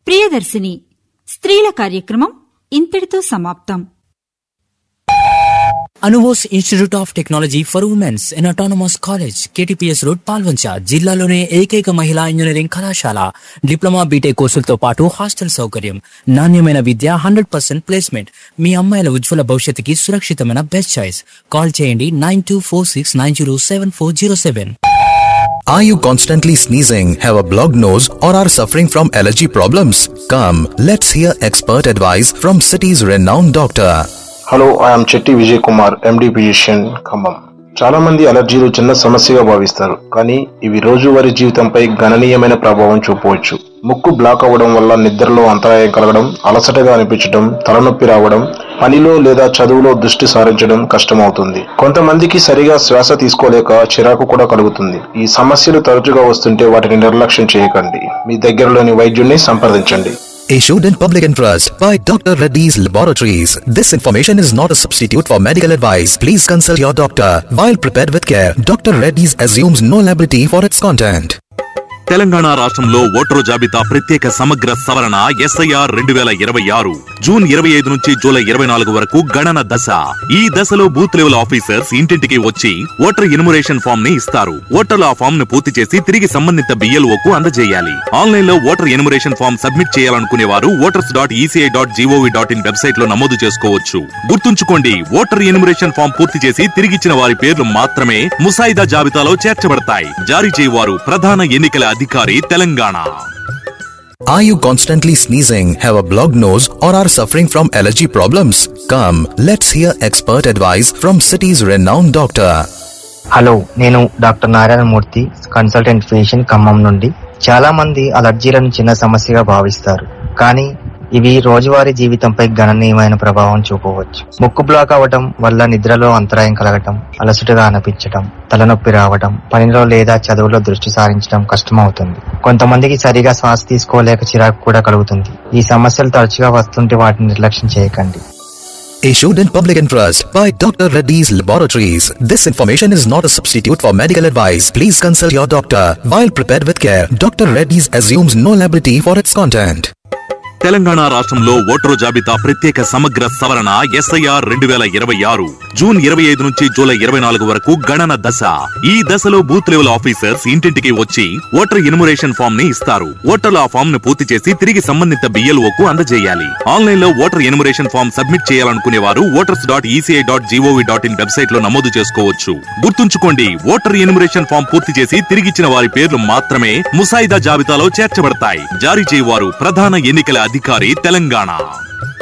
ప్రియదర్శిని స్త్రీల కార్యక్రమం ఇంతటితో సమాప్తం అనువోస్ institute of technology for women's in autonomous college KTPS road Palvancha జిల్లాలోనే ఏకైక మహిళా ఇంజనీరింగ్ కళాశాల డిప్లొమా బీటెక్ కోర్సులతో పాటు హాస్టల్ సౌకర్యం నాణ్యమైన విద్య హండ్రెడ్ పర్సెంట్ ప్లేస్మెంట్ మీ అమ్మాయిల ఉజ్వల భవిష్యత్తుకి సురక్షితమైన బెస్ట్ చాయిస్ కాల్ చేయండి nine two four six nine zero seven four zero seven Are you constantly sneezing, have a blocked nose, or are suffering from allergy problems? Come, let's hear expert advice from city's renowned doctor. Hello I'm Chetti Vijay Kumar MD physician Khammam చాలా మంది అలర్జీలు చిన్న సమస్యగా భావిస్తారు కానీ ఇవి రోజువారీ జీవితంపై గణనీయమైన ప్రభావం చూపవచ్చు ముక్కు బ్లాక్ అవ్వడం వల్ల నిద్రలో అంతరాయం కలగడం అలసటగా అనిపించడం తలనొప్పి రావడం పనిలో లేదా చదువులో దృష్టి సారించడం కష్టమవుతుంది కొంతమందికి సరిగా శ్వాస తీసుకోలేక చిరాకు కూడా కలుగుతుంది ఈ సమస్యలు తరచుగా వస్తుంటే వాటిని నిర్లక్ష్యం చేయకండి మీ దగ్గరలోని వైద్యుడిని సంప్రదించండి Issued in public interest by Dr. Reddy's Laboratories. This information is not a substitute for medical advice. Please consult your doctor. While prepared with care, Dr. Reddy's assumes no liability for its content. Telangana రాష్ట్రంలో voter జాబితా ప్రత్యేక సమగ్ర సవరణ SIR రెండు వేల ఇరవై ఆరు June ఇరవై ఐదు నుంచి జూలై ఇరవై నాలుగు వరకు గణన దశ ఈ దశలో బూత్ లెవెల్ ఆఫీసర్స్ ఇంటింటికి వచ్చి ఓటర్ ఇన్మురేషన్ ఫామ్ ని ఇస్తారు ఓటర్లు ఆ ఫామ్ ను పూర్తి చేసి తిరిగి సంబంధిత బిఎల్ఓ కు అందజేయాలి ఆన్లైన్ లో ఓటర్ ఇన్మురేషన్ ఫామ్ సబ్మిట్ చేయాలనుకునే వారు voters dot ECI dot GOV dot in website లో నమోదు చేసుకోవచ్చు గుర్తుంచుకోండి ఓటర్ ఇన్మురేషన్ ఫామ్ పూర్తి చేసి తిరిగిచ్చిన వారి పేర్లు మాత్రమే ముసాయిదా జాబితాలో చేర్చబడతాయి జారీ చేయవారు ప్రధాన ఎన్నికల అధికారి Telangana Are you constantly sneezing, have a blocked nose, or are suffering from allergy problems? Come, let's hear expert advice from city's renowned doctor. Hello నేను doctor Narayanamurthy consultant physician Khammam నుండి చాలా మంది అలర్జీలను చిన్న సమస్యగా భావిస్తారు కానీ ఇవి రోజువారీ జీవితంపై గణనీయమైన ప్రభావం చూపవచ్చు ముక్కు బ్లాక్ అవ్వటం వల్ల నిద్రలో అంతరాయం కలగటం అలసటగా అనిపించటం తలనొప్పి రావడం పనిలో లేదా చదువులో దృష్టి సారించడం కష్టమవుతుంది కొంతమందికి సరిగా శ్వాస తీసుకోలేక చిరాకు కూడా కలుగుతుంది ఈ సమస్యలు తరచుగా వస్తుంటే వాటిని నిర్లక్ష్యం చేయకండి Issued in public interest by Dr. Reddy's Laboratories. This information is not a substitute for medical advice. Please consult your doctor. While prepared with care, Dr. Reddy's assumes no liability for its content. Telangana రాష్ట్రంలో voter జాబితా ప్రత్యేక సమగ్ర సవరణ SIR రెండు వేల ఇరవై ఆరు June ఇరవై ఐదు నుంచి జూలై ఇరవై నాలుగు వరకు గణన దశ ఈ దశలో బూత్ లెవెల్ ఆఫీసర్స్ ఇంటింటికి వచ్చి ఓటర్ ఇన్మురేషన్ ఫామ్ ని ఇస్తారు ఓటర్లు ఆ ఫామ్ ను పూర్తి చేసి తిరిగి సంబంధిత బిఎల్ఓ కు అందజేయాలి ఆన్లైన్ లో ఓటర్ ఇన్మురేషన్ ఫామ్ సబ్మిట్ చేయాలనుకునే వారు voters dot ECI dot GOV dot in website లో నమోదు చేసుకోవచ్చు గుర్తుంచుకోండి ఓటర్ ఇన్మురేషన్ ఫామ్ పూర్తి చేసి తిరిగిచ్చిన వారి పేర్లు మాత్రమే ముసాయిదా జాబితాలో చేర్చబడతాయి జారీ చేయవారు ప్రధాన ఎన్నికల అధికారి తెలంగాణ